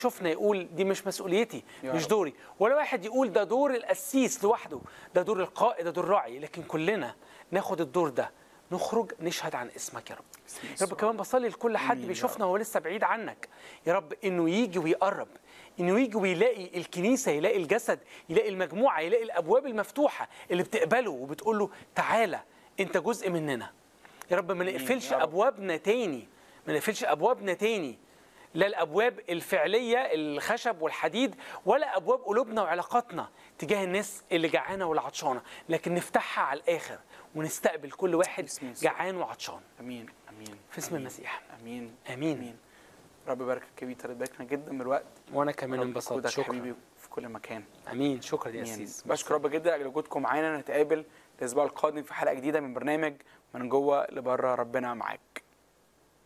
شفنا يقول دي مش مسؤوليتي يا مش رب. دوري ولا واحد يقول ده دور القسيس لوحده ده دور القائد ده دور الراعي لكن كلنا ناخد الدور ده نخرج نشهد عن اسمك يا رب يا رب كمان بصلي لكل حد آمين يا بيشوفنا وهو لسه بعيد عنك يا رب انه يجي ويقرب انه يجي ويلاقي الكنيسه يلاقي الجسد يلاقي المجموعه يلاقي الابواب المفتوحه اللي بتقبله وبتقول له تعالى انت جزء مننا يا رب ما نقفلش يا رب. ابوابنا تاني ما نقفلش ابوابنا تاني لا الابواب الفعليه الخشب والحديد ولا ابواب قلوبنا وعلاقاتنا تجاه الناس اللي جعانه واللي عطشانه لكن نفتحها على الاخر ونستقبل كل واحد باسم يسوع. جعان وعطشان امين امين في اسم آمين. المسيح. امين آمين. امين رب يباركك يا بيتر باركنا جدا بالوقت وانا كمان رب انبسطت يقودك شكرا حبيبي في كل مكان امين شكرا يا امين سيس بشكر رب جدا لاجل وجودكم معانا نتقابل الاسبوع القادم في حلقه جديده من برنامج من جوه لبره ربنا معاك